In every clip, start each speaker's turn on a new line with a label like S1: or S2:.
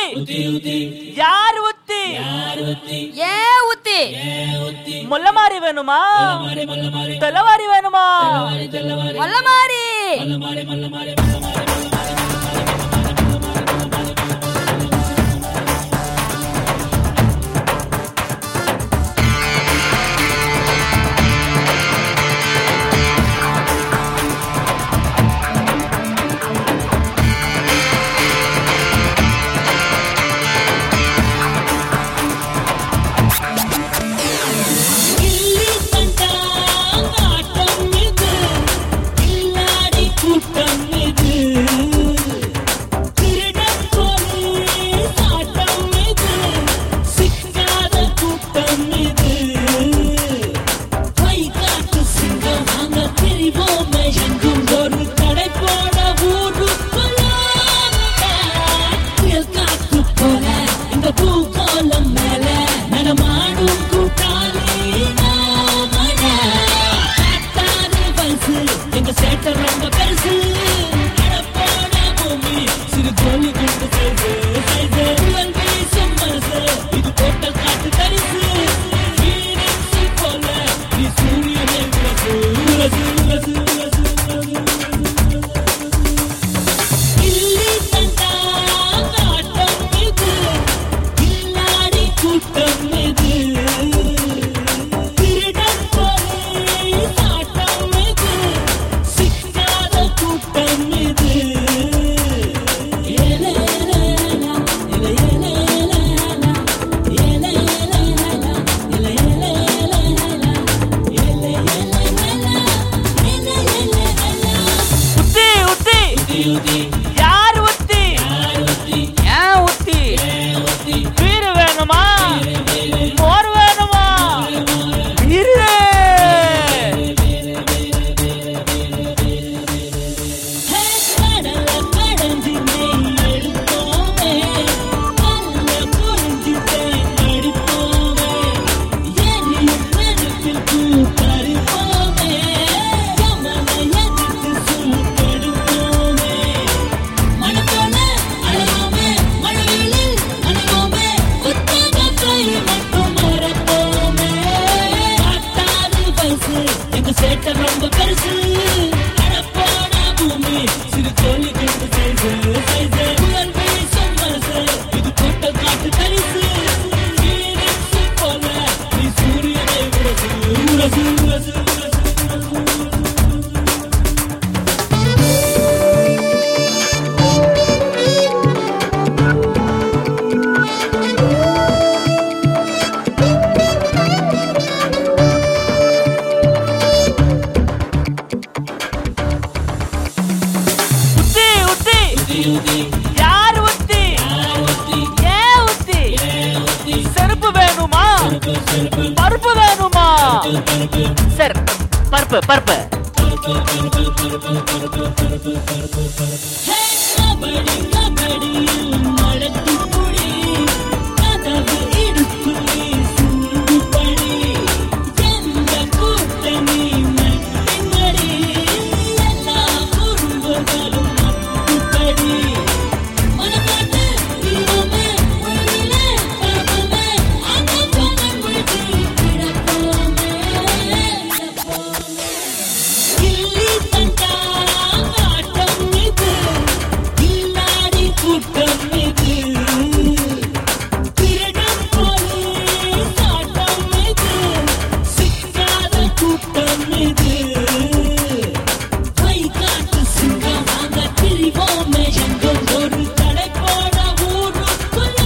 S1: யார் உத்தி
S2: ஏன் ஊத்தி
S1: முள்ளமாரி வேணுமா தெல்லவாரி வேணுமா
S2: மொல்ல மாறி
S3: கில்லி தண்டா ஆட்டம் இது கில்லாடி கூட்டம் இது திருடன் போலீஸ் ஆட்டம் இது சிக்காத கூட்டம் இது வைகாட்டு சிங்கம் நாங்க திரிவோமே எங்கும் ஒரு கடை போட ஊருக்குள்ள புயல் காத்து போல இந்த பூகோளம் மேல நடமாடும் கூட்டாளி நாமடா. காட்டாறு வயசு, எங்க சேட்டை ரொம்ப பெருசு அடப்போட பூமி, சிறு கோழி குண்டு size, size. புயல் வீசும் மனசு, இது போட்ட காட்டு தரிசு Phoenix போல, நீ சூரியனை உரசு, உரசு, உரசு, உரசு, உரசு. கில்லி தண்டா ஆட்டம் இது கில்லாடி கூட்டம் இது திருடன் போலீஸ் ஆட்டம் இது சிக்காத கூட்டம் இது ஏலேலேலா, ஏலேலேலா, ஏலேலேலா, ஏலேலேலா, ஏலேலேலா,
S1: உத்தி உத்தி
S3: ஏலேலேலா.
S1: யார் உத்தி ஏன் உத்தி பீரு வேணுமா மோர் வேணுமா பீரு
S3: கடல கடந்து நெய் எடுப்போமே கல்ல புரிஞ்சு தேன் அடிப்போமே எரியும் நெருப்பில் பூ பறிப்போமே யமனை எதிர்த்து சூட்டெடுப்போமே மனப்போல அழையோமே மழையில் நனைவோமே புத்தகத்தை மட்டும் மறப்போமே காட்டாது வயசு எங்க சேட்டை ரொம்ப பெருசு அடப்போன பூமி சிறு கோழி குண்டு சைஸு சைஸு புயல் வீசும் மனசு இது கொட்ட காட்டு தரிசு Phoenix போல நீ சூரியனை உரசு உரசு உரசு உரசு உரசு
S1: உத்தி உத்தி
S3: உதி
S1: யார் உத்தி
S3: உதி
S1: ஏன் உத்தி
S3: உதி
S1: செருப்பு வேணுமா
S3: செருப்பு
S1: பருப்பு வேணுமா
S3: பருப்பு
S1: சரி பருப்பு பருப்பு
S3: கபடி கபடியில் நடத்து புடி கதவு இடுப்பு நீ சூடு படி எந்த கூட்டணி மட்டிமடி எல்லா குறும்புகளும் மட்டுப்படி மனப்பாட்டு தீபமே ஒளியிலே பரப்புமே அந்த பணம் விட்டு கிடப்போமே கிடப்போமே கில்லி தண்டா ஆட்டம் இது கில்லாடி கூட்டம் இது திருடன் போலீஸ் ஆட்டம் இது சிக்காத கூட்டம் இது வைகாட்டு சிங்கம் நாங்க திரிவோமே எங்கும் ஒரு கடை போட ஊருக்குள்ள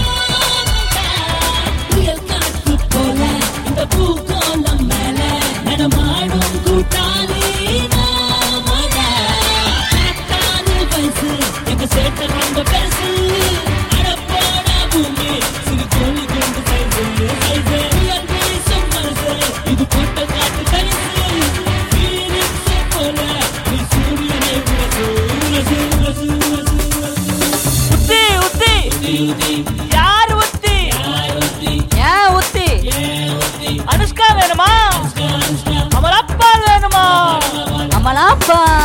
S3: புயல் காற்று போல இந்த பூகோளம் மேல நடமாடும் கூட்டாளி நாமடா. காட்டாது வயசு, எங்க சேட்டை ரொம்ப பெருசு. அடப்போட பூமி, சிறு கோழி குண்டு size, size. புயல் வீசும் மனசு, இது கொட்ட காட்டு தரிசு. Phoenix போல நீ சூரியனை உரசு, உரசு, உரசு, உரசு, உரசு.
S1: உத்தி உத்தி
S3: உதி, உதி,
S1: யார் உத்தி
S3: யார் உதி,
S1: ஏன் உத்தி
S3: ஏன் உதி,
S1: அனுஷ்கா வேணுமா
S3: அனுஷ்கா, அனுஷ்கா,
S1: அமலாப்பால் வேணுமா
S2: அமலாப்பா